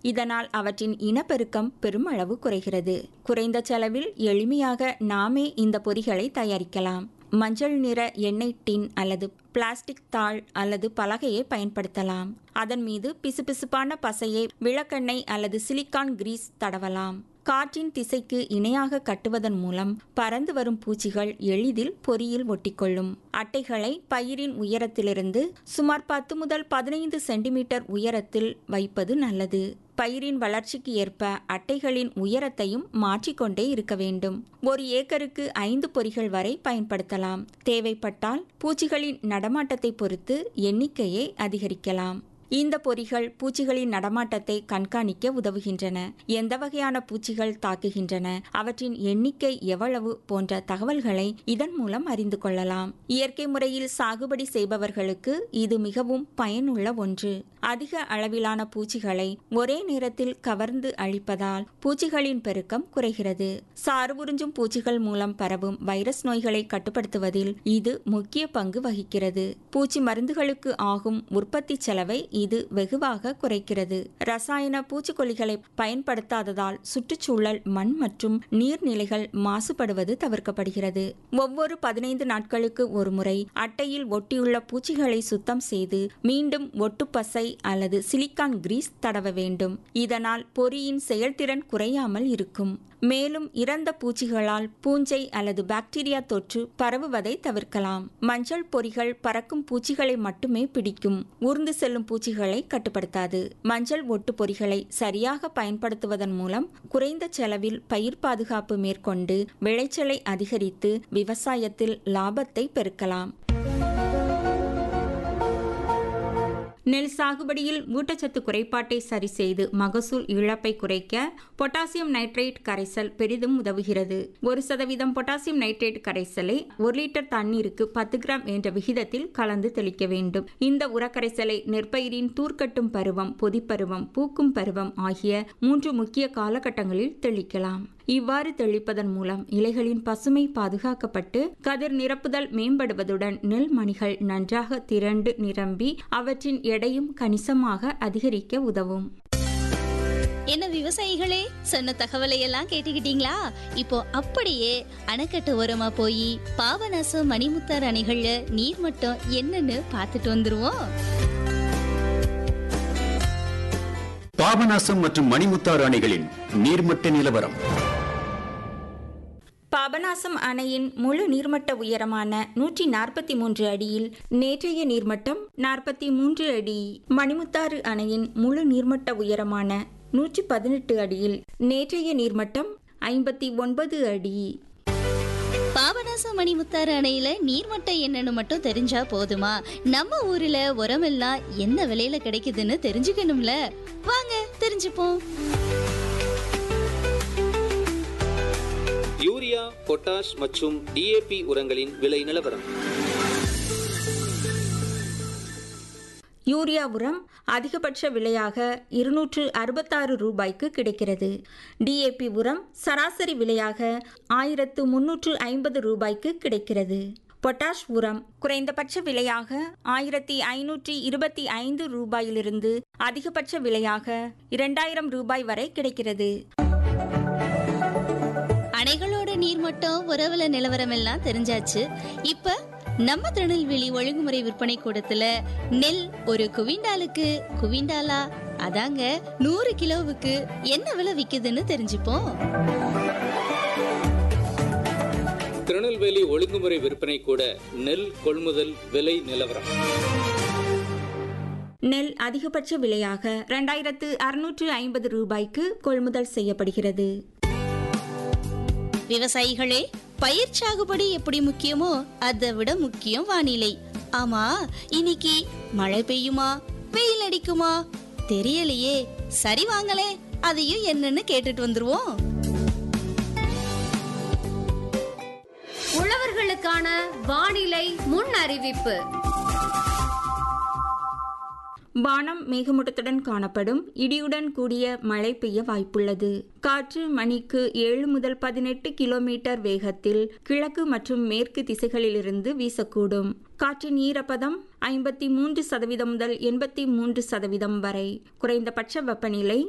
இதனால் அவற்றின் இனப்பெருக்கம் பெருமளவு குறைகிறது குறைந்த செலவில் எளிமையாக நாமே இந்த பொறிகளை தயாரிக்கலாம் மஞ்சள் நிற எண்ணெய் டின் அல்லது பிளாஸ்டிக் தாள் அல்லது பலகையை பயன்படுத்தலாம் அதன் மீது பிசுபிசுப்பான பசையை விளக்கெண்ணெய் அல்லது சிலிக்கான் கிரீஸ் தடவலாம் காற்றின் திசைக்கு இணையாக கட்டுவதன் மூலம் பறந்து வரும் பூச்சிகள் எளிதில் பொறியில் ஒட்டிக்கொள்ளும் அட்டைகளை பயிரின் உயரத்திலிருந்து சுமார் பத்து முதல் பதினைந்து சென்டிமீட்டர் உயரத்தில் வைப்பது நல்லது பயிரின் வளர்ச்சிக்கு ஏற்ப அட்டைகளின் உயரத்தையும் மாற்றிக்கொண்டே இருக்க வேண்டும் ஒரு ஏக்கருக்கு ஐந்து பொறிகள் வரை பயன்படுத்தலாம் தேவைப்பட்டால் பூச்சிகளின் நடமாட்டத்தை பொறுத்து எண்ணிக்கையை அதிகரிக்கலாம் இந்த பொறிகள் பூச்சிகளின் நடமாட்டத்தை கண்காணிக்க உதவுகின்றன எந்த வகையான பூச்சிகள் தாக்குகின்றன அவற்றின் எண்ணிக்கை எவ்வளவு போன்ற தகவல்களை இதன் மூலம் அறிந்து கொள்ளலாம் இயற்கை முறையில் சாகுபடி செய்பவர்களுக்கு இது மிகவும் பயனுள்ள ஒன்று அதிக அளவிலான பூச்சிகளை ஒரே நேரத்தில் கவர்ந்து அழிப்பதால் பூச்சிகளின் பெருக்கம் குறைகிறது சாறு உறிஞ்சும் பூச்சிகள் மூலம் பரவும் வைரஸ் நோய்களை கட்டுப்படுத்துவதில் இது முக்கிய பங்கு வகிக்கிறது பூச்சி மருந்துகளுக்கு ஆகும் உற்பத்தி செலவை இது வெகுவாக குறைக்கிறது ரசாயன பூச்சிக்கொல்லிகளை பயன்படுத்தாததால் சுற்றுச்சூழல் மண் மற்றும் நீர்நிலைகள் மாசுபடுவது தவிர்க்கப்படுகிறது ஒவ்வொரு பதினைந்து நாட்களுக்கு ஒருமுறை அட்டையில் ஒட்டியுள்ள பூச்சிகளை சுத்தம் செய்து மீண்டும் ஒட்டுப்பசை அல்லது சிலிக்கான் கிரீஸ் தடவ வேண்டும் இதனால் பொறியின் செயல்திறன் குறையாமல் இருக்கும் மேலும் இறந்த பூச்சிகளால் பூஞ்சை அல்லது பாக்டீரியா தொற்று பரவுவதை தவிர்க்கலாம் மஞ்சள் பொறிகள் பறக்கும் பூச்சிகளை மட்டுமே பிடிக்கும் ஊர்ந்து செல்லும் பூச்சிகளை கட்டுப்படுத்தாது மஞ்சள் ஒட்டு பொறிகளை சரியாக பயன்படுத்துவதன் மூலம் குறைந்த செலவில் பயிர் பாதுகாப்பு மேற்கொண்டு விளைச்சலை அதிகரித்து விவசாயத்தில் லாபத்தை பெருக்கலாம் நெல் சாகுபடியில் ஊட்டச்சத்து குறைபாட்டை சரி செய்து மகசூல் இழப்பை குறைக்க பொட்டாசியம் நைட்ரேட் கரைசல் பெரிதும் உதவுகிறது ஒரு சதவீதம் பொட்டாசியம் நைட்ரேட் கரைசலை ஒரு லிட்டர் தண்ணீருக்கு பத்து கிராம் என்ற விகிதத்தில் கலந்து தெளிக்க வேண்டும் இந்த உரக்கரைசலை நெற்பயிரின் தூர்க்கட்டும் பருவம் பொதிப்பருவம் பூக்கும் பருவம் ஆகிய மூன்று முக்கிய காலகட்டங்களில் தெளிக்கலாம் இவ்வாறு தெளிப்பதன் மூலம் இலைகளின் பசுமை பாதுகாக்கப்பட்டு கதிர் நிரப்புதல் மேம்படுவதுடன் நெல் மணிகள் நன்றாக திரண்டு நிரம்பி அவற்றின் எடையும் கணிசமாக அதிகரிக்க உதவும் என்ன விவசாயிகளே சொன்ன தகவலை எல்லாம் கேட்டுக்கிட்டீங்களா இப்போ அப்படியே அணைக்கட்டு ஓரமா போய் பாபநாசம் மணிமுத்தார் அணைகள்ல நீர் மட்டம் என்னன்னு பார்த்துட்டு வந்துருவோம் பாபநாசம் மற்றும் மணிமுத்தாறு அணைகளின் நீர்மட்ட நிலவரம் பாபநாசம் அணையின் முழு நீர்மட்ட உயரமான நூற்றி நாற்பத்தி மூன்று அடியில் நேற்றைய நீர்மட்டம் நாற்பத்தி மூன்று அடி மணிமுத்தாறு அணையின் முழு நீர்மட்ட உயரமான நூற்றி பதினெட்டு அடியில் நேற்றைய நீர்மட்டம் ஐம்பத்தி ஒன்பது அடி பாபநாசம் மணிமுத்தாறு அணையில நீர்மட்டம் என்னன்னு மட்டும் தெரிஞ்சா போதுமா நம்ம ஊர்ல உரமெல்லாம் என்ன விலையில கிடைக்குதுன்னு தெரிஞ்சுக்கணும்ல வாங்க தெரிஞ்சுப்போம் யூரியா பொட்டாஷ் மற்றும் டிஏபி உரங்களின் விலை நிலவரம் யூரியா உரம் அதிகபட்ச விலையாக இருநூற்று அறுபத்தாறு ரூபாய்க்கு கிடைக்கிறது டிஏபி உரம் சராசரி விலையாக ஆயிரத்து முன்னூற்று ஐம்பது ரூபாய்க்கு கிடைக்கிறது பொட்டாஷ் உரம் குறைந்தபட்ச விலையாக ஆயிரத்தி ஐநூற்றி இருபத்தி ஐந்து ரூபாயிலிருந்து அதிகபட்ச விலையாக இரண்டாயிரம் ரூபாய் வரை கிடைக்கிறது அணைகளோட நீர்மட்டம் உறவுல நிலவரம் எல்லாம் தெரிஞ்சாச்சு இப்ப நம்ம திருநெல்வேலி ஒழுங்குமுறை விற்பனை கூடத்துல நெல் ஒரு குவிண்டாலுக்கு குவிண்டாலா அதாங்க நூறு கிலோவுக்கு என்ன விலை விக்குதுன்னு தெரிஞ்சுப்போம் திருநெல்வேலி ஒழுங்குமுறை விற்பனை கூட நெல் கொள்முதல் விலை நிலவரம் நெல் அதிகபட்ச விலையாக இரண்டாயிரத்து அறுநூற்று ஐம்பது ரூபாய்க்கு கொள்முதல் செய்யப்படுகிறது விவசாயிகளே பயிர் சாகுபடி எப்படி முக்கியமோ அதை விட முக்கியம் வானிலை ஆமா இன்னைக்கு மழை பெய்யுமா வெயில் அடிக்குமா தெரியலையே சரி வாங்களே அதையும் என்னன்னு கேட்டுட்டு வந்துருவோம் உழவர்களுக்கான வானிலை முன் அறிவிப்பு வானம் மேகமூட்டத்துடன் காணப்படும் இடியுடன் கூடிய மழை பெய்ய வாய்ப்புள்ளது காற்று மணிக்கு ஏழு முதல் பதினெட்டு கிலோமீட்டர் வேகத்தில் கிழக்கு மற்றும் மேற்கு திசைகளிலிருந்து வீசக்கூடும் காற்றின் ஈரப்பதம் ஐம்பத்தி மூன்று சதவீதம் முதல் எண்பத்தி மூன்று சதவீதம் வரை குறைந்தபட்ச வெப்பநிலை